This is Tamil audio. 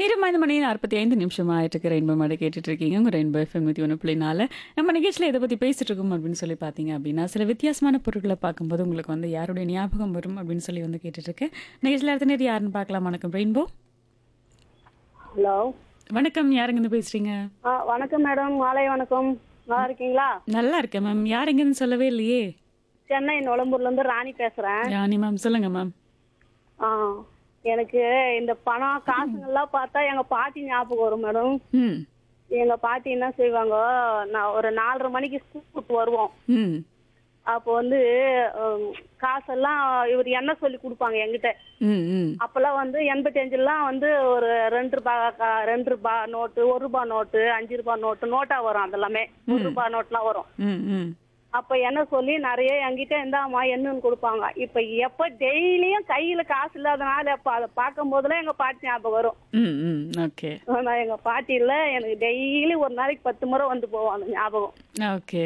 நேரம் ஐந்து மணி நாற்பத்தி ஐந்து நிமிஷம் ஆயிட்டு இருக்கு ரெயின்போ மாட கேட்டுட்டு இருக்கீங்க உங்க ரெயின்போ எஃப்எம் நூற்றி ஒன்று புள்ளினால நம்ம நிகழ்ச்சியில் இதை பற்றி பேசிட்டு இருக்கோம் அப்படின்னு சொல்லி பார்த்தீங்க அப்படின்னா சில வித்தியாசமான பொருட்களை பார்க்கும்போது உங்களுக்கு வந்து யாருடைய ஞாபகம் வரும் அப்படின்னு சொல்லி வந்து கேட்டுட்டு இருக்கேன் நிகழ்ச்சியில் அடுத்த நேரம் யாருன்னு பார்க்கலாம் வணக்கம் ரெயின்போ ஹலோ வணக்கம் யாருங்க இருந்து பேசுறீங்க ஆ வணக்கம் மேடம் மாலை வணக்கம் நல்லா இருக்கீங்களா நல்லா இருக்கேன் மேம் யார் எங்கன்னு சொல்லவே இல்லையே சென்னை நுளம்பூர்ல இருந்து ராணி பேசுறேன் ராணி மேம் சொல்லுங்க மேம் ஆ எனக்கு இந்த பணம் காசுங்கெல்லாம் பார்த்தா எங்க பாட்டி ஞாபகம் வரும் மேடம் ம் எங்க பாட்டி என்ன செய்வாங்க நான் ஒரு நாலரை மணிக்கு ஸ்கூல் விட்டு வருவோம் ம் அப்போ வந்து ஹம், காசெல்லாம் இவர் என்ன சொல்லி கொடுப்பாங்க என்கிட்ட ம் ம் அப்பெல்லாம் வந்து எண்பத்தஞ்சுலாம் வந்து ஒரு ரெண்டு ரூபாய் கா- ரெண்டு ரூபாய் நோட்டு ஒரு ரூபாய் நோட்டு அஞ்சு ரூபாய் நோட்டு நோட்டா வரும் அதெல்லாமே ஒரு ரூபாய் நோட்லாம் வரும் ம் ம் அப்ப என்ன சொல்லி நிறைய என்கிட்ட இந்தாம்மா என்னன்னு கொடுப்பாங்க இப்ப எப்ப டெய்லியும் கையில காசு இல்லாதனால அப்ப அதை பார்க்கும் போதெல்லாம் எங்க பாட்டி ஞாபகம் வரும் ம் ம் ஓகே ஆனா எங்க பாட்டி இல்ல எனக்கு டெய்லி ஒரு நாளைக்கு பத்து முறை வந்து போவோம் அந்த ஞாபகம் ஓகே